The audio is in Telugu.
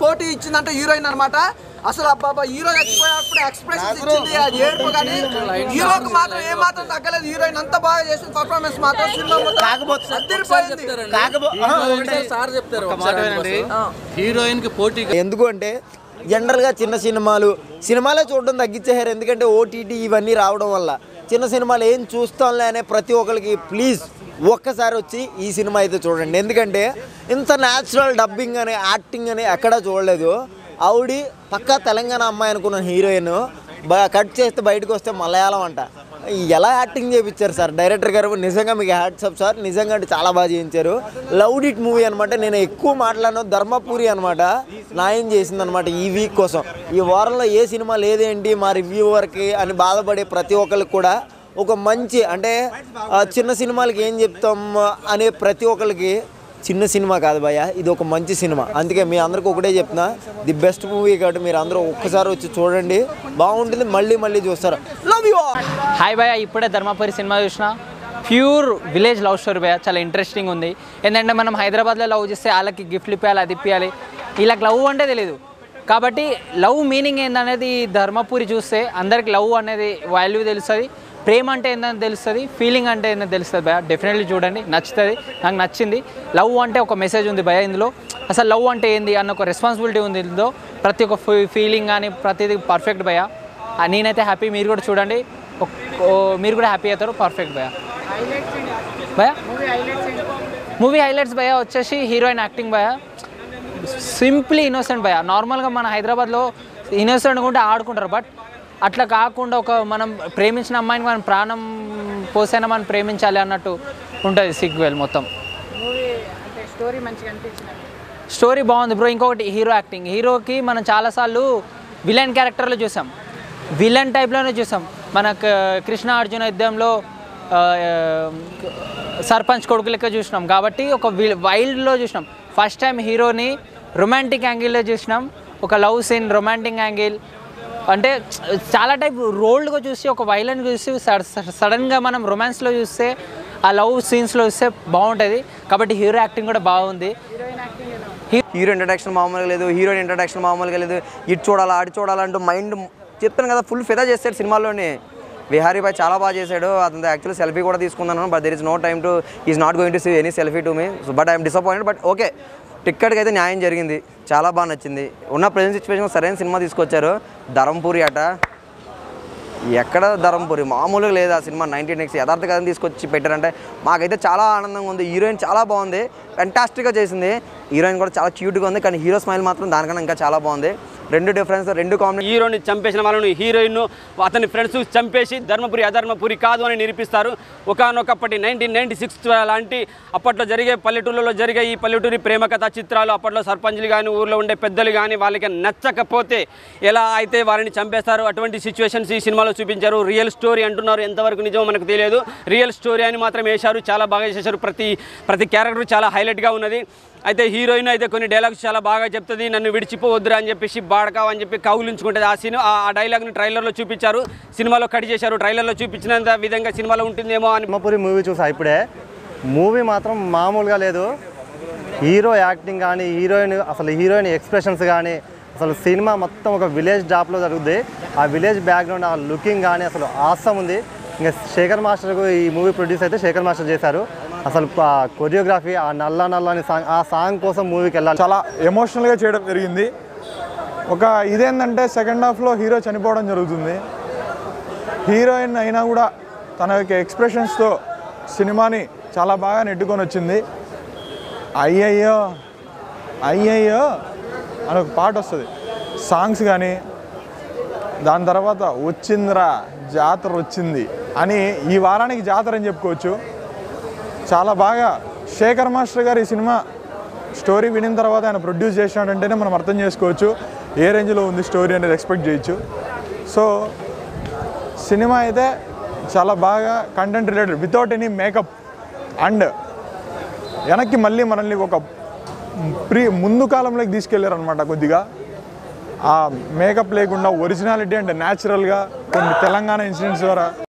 పోటీ ఇచ్చిందంటే హీరోయిన్ అన్నమాట అసలు అబ్బాబా హీరో చచ్చిపోయినప్పుడు ఎక్స్ప్రెషన్ ఇచ్చింది అది ఏడుపు కానీ హీరోకి మాత్రం ఏ మాత్రం తగ్గలేదు హీరోయిన్ అంత బాగా చేసిన పర్ఫార్మెన్స్ మాత్రం సినిమా మొత్తం కాకపోతే- అదిరిపోయింది. కాకపోతే సార్ చెప్తారు ఒక మాట వినండి హీరోయిన్ కి పోటీ ఎందుకు అంటే జనరల్గా చిన్న సినిమాలు సినిమాలే చూడడం తగ్గించేశారు ఎందుకంటే ఓటీటీ ఇవన్నీ రావడం వల్ల చిన్న సినిమాలు ఏం చూస్తాంలే అనే ప్రతి ఒక్కరికి ప్లీజ్ ఒక్కసారి వచ్చి ఈ సినిమా అయితే చూడండి ఎందుకంటే ఇంత న్యాచురల్ డబ్బింగ్ అని యాక్టింగ్ అని ఎక్కడా చూడలేదు ఆవిడి పక్కా తెలంగాణ అమ్మాయి అనుకున్న హీరోయిన్ కట్ చేస్తే బయటకు వస్తే మలయాళం అంట ఎలా యాక్టింగ్ చేయించారు సార్ డైరెక్టర్ గారు నిజంగా మీకు హ్యాట్సప్ సార్ నిజంగా అంటే చాలా బాగా చేయించారు లవ్ ఇట్ మూవీ అనమాట నేను ఎక్కువ మాట్లాడను ధర్మపురి అనమాట న్యాయం చేసింది అనమాట ఈ వీక్ కోసం ఈ వారంలో ఏ సినిమా లేదేంటి మా రివ్యూవర్కి అని బాధపడే ప్రతి ఒక్కరికి కూడా ఒక మంచి అంటే ఆ, చిన్న సినిమాలకి ఏం చెప్తాం అనే ప్రతి ఒక్కరికి చిన్న సినిమా కాదు భయ్య ఇది ఒక మంచి సినిమా అందుకే మీ అందరికి ఒకటే చెప్తున్నా ది బెస్ట్ మూవీ కాబట్టి మీరు అందరూ ఒక్కసారి వచ్చి చూడండి బాగుంటుంది మళ్ళీ మళ్ళీ చూస్తారు లవ్ యూ హాయ్ భయ ఇప్పుడే ధర్మపురి సినిమా చూసిన ప్యూర్ విలేజ్ లవ్ స్టోరీ భయ చాలా ఇంట్రెస్టింగ్ ఉంది ఏంటంటే మనం హైదరాబాద్లో లవ్ చేస్తే వాళ్ళకి గిఫ్ట్లు ఇప్పించాలి అది ఇప్పించాలి వీళ్ళకి లవ్ అంటే తెలియదు కాబట్టి లవ్ మీనింగ్ ఏందనేది ఈ ధర్మపురి చూస్తే అందరికి లవ్ అనేది వాల్యూ తెలుస్తుంది ప్రేమ అంటే ఏందని తెలుస్తుంది ఫీలింగ్ అంటే ఏందని తెలుస్తుంది భయ డెఫినెట్లీ చూడండి నచ్చుతుంది నాకు నచ్చింది లవ్ అంటే ఒక మెసేజ్ ఉంది భయ ఇందులో అసలు లవ్ అంటే ఏంది అన్న ఒక రెస్పాన్సిబిలిటీ ఉంది ఇందులో ప్రతి ఒక్క ఫీలింగ్ కానీ ప్రతిదీ పర్ఫెక్ట్ భయ ఆ, నేనైతే హ్యాపీ మీరు కూడా చూడండి ఒక్- ఓ, మీరు కూడా హ్యాపీ అవుతారు పర్ఫెక్ట్ భయ భయ మూవీ హైలైట్స్ భయ వచ్చేసి హీరోయిన్ యాక్టింగ్ భయ సింప్లీ ఇన్నోసెంట్ భయ నార్మల్గా మన హైదరాబాద్లో ఇన్నోసెంట్ ఉంటే ఆడుకుంటారు బట్ అట్లా కాకుండా ఒక మనం ప్రేమించిన అమ్మాయిని మనం ప్రాణం పోసైనా మనం ప్రేమించాలి అన్నట్టు ఉంటుంది సిగ్వెల్ మొత్తం స్టోరీ బాగుంది బ్రో ఇంకొకటి హీరో యాక్టింగ్ హీరోకి మనం చాలాసార్లు విలన్ క్యారెక్టర్లో చూసాం విలన్ టైప్లోనే చూసాం మనకు కృష్ణ అర్జున యుద్ధంలో ఆ, సర్పంచ్ కొడుకు లెక్క చూసినాం కాబట్టి ఒక వైల్డ్లో చూసినాం ఫస్ట్ టైం హీరోని రొమాంటిక్ యాంగిల్లో చూసినాం ఒక లవ్ సీన్ రొమాంటిక్ యాంగిల్ అంటే చాలా టైప్ రోల్డ్గా చూసి ఒక వైలెంట్ చూసి సడన్గా మనం రొమాన్స్లో చూస్తే ఆ లవ్ సీన్స్లో చూస్తే బాగుంటుంది కాబట్టి హీరో యాక్టింగ్ కూడా బాగుంది హీరో ఇంట్రడక్షన్ మామూలుగా లేదు హీరోయిన్ ఇంట్రడక్షన్ మామూలుగా లేదు ఇటు చూడాలా అటు చూడాలంటూ మైండ్ చెప్తాను కదా ఫుల్ ఫిదా చేస్తాడు సినిమాలోనే విహారీ భాయ్ చాలా బాగా చేశాడు అతను యాక్చువల్లీ సెల్ఫీ కూడా తీసుకున్నాను but there is no time to is not going to see any selfie to me but I'm disappointed but okay టిక్కెట్కి అయితే న్యాయం జరిగింది చాలా బాగా నచ్చింది ఉన్న ప్రజెంట్ సిచ్యువేషన్ సరైన సినిమా తీసుకొచ్చారు ధరంపూరి అట ఎక్కడ ధరంపురి మామూలుగా లేదు ఆ సినిమా నైన్టీన్ ఎక్స్ యథార్థ కథను తీసుకొచ్చి పెట్టారంటే మాకైతే చాలా ఆనందంగా ఉంది హీరోయిన్ చాలా బాగుంది ఫెంటాస్టిక్గా చేసింది హీరోయిన్ కూడా చాలా క్యూట్గా ఉంది కానీ హీరో స్మైల్ మాత్రం దానికన్నా ఇంకా చాలా బాగుంది రెండు డిఫరెన్స్ రెండు కాంబినేషన్ హీరోని చంపేసిన వాళ్ళను హీరోయిన్ అతని ఫ్రెండ్స్ చంపేసి ధర్మపురి అధర్మపురి కాదు అని నిరూపిస్తారు ఒకనొకప్పటి నైన్టీన్ నైన్టీ సిక్స్ లాంటి అప్పట్లో జరిగే పల్లెటూళ్ళలో జరిగే ఈ పల్లెటూరి ప్రేమ కథ చిత్రాలు అప్పట్లో సర్పంచ్లు కానీ ఊర్లో ఉండే పెద్దలు కానీ వాళ్ళకి నచ్చకపోతే ఎలా అయితే వారిని చంపేస్తారు అటువంటి సిచ్యువేషన్స్ ఈ సినిమాలో చూపించారు రియల్ స్టోరీ అంటున్నారు ఎంతవరకు నిజమో మనకు తెలియదు రియల్ స్టోరీ అని మాత్రం వేశారు చాలా బాగా చేశారు ప్రతి ప్రతి క్యారెక్టర్ చాలా హైలైట్గా ఉన్నది అయితే హీరోయిన్ అయితే కొన్ని డైలాగ్స్ చాలా బాగా చెప్తుంది నన్ను విడిచిపోవద్దురా అని చెప్పేసి బాడకావు అని చెప్పి కౌలించుకుంటుంది ఆ సినిమా ఆ డైలాగ్ని ట్రైలర్లో చూపించారు సినిమాలో కట్ చేశారు ట్రైలర్లో చూపించినంత విధంగా సినిమాలో ఉంటుందేమో అని సింహపురి మూవీ చూసా ఇప్పుడే మూవీ మాత్రం మామూలుగా లేదు హీరో యాక్టింగ్ కానీ హీరోయిన్ అసలు హీరోయిన్ ఎక్స్ప్రెషన్స్ కానీ అసలు సినిమా మొత్తం ఒక విలేజ్ డ్రాప్లో జరుగుద్ది ఆ విలేజ్ బ్యాక్గ్రౌండ్ ఆ లుకింగ్ కానీ అసలు ఆసం ఉంది ఇంకా శేఖర్ మాస్టర్ ఈ మూవీ ప్రొడ్యూస్ అయితే శేఖర్ మాస్టర్ చేశారు అసలు కొరియోగ్రఫీ ఆ నల్ల నల్ల అని సాంగ్ ఆ సాంగ్ కోసం మూవీకి వెళ్ళాలి చాలా ఎమోషనల్గా చేయడం జరిగింది ఒక ఇదేంటంటే సెకండ్ హాఫ్లో హీరో చనిపోవడం జరుగుతుంది హీరోయిన్ అయినా కూడా తన యొక్క ఎక్స్ప్రెషన్స్తో సినిమాని చాలా బాగా నెట్టుకొని వచ్చింది అయ్యయ్యో అయ్యయ్యో అని ఒక పాట వస్తుంది సాంగ్స్ కానీ దాని తర్వాత వచ్చిందిరా జాతర వచ్చింది అని ఈ వారానికి జాతర అని చెప్పుకోవచ్చు చాలా బాగా శేఖర్ మాస్టర్ గారు ఈ సినిమా స్టోరీ వినిన తర్వాత ఆయన ప్రొడ్యూస్ చేసినాడంటేనే మనం అర్థం చేసుకోవచ్చు ఏ రేంజ్లో ఉంది స్టోరీ అనేది ఎక్స్పెక్ట్ చేయొచ్చు సో సినిమా అయితే చాలా బాగా content related without any makeup and వెనక్కి మళ్ళీ మనల్ని ఒక ప్రీ ముందు కాలంలోకి తీసుకెళ్లారు అనమాట కొద్దిగా ఆ మేకప్ లేకుండా ఒరిజినాలిటీ అండ్ న్యాచురల్గా కొన్ని తెలంగాణ ఇన్సిడెంట్స్ ద్వారా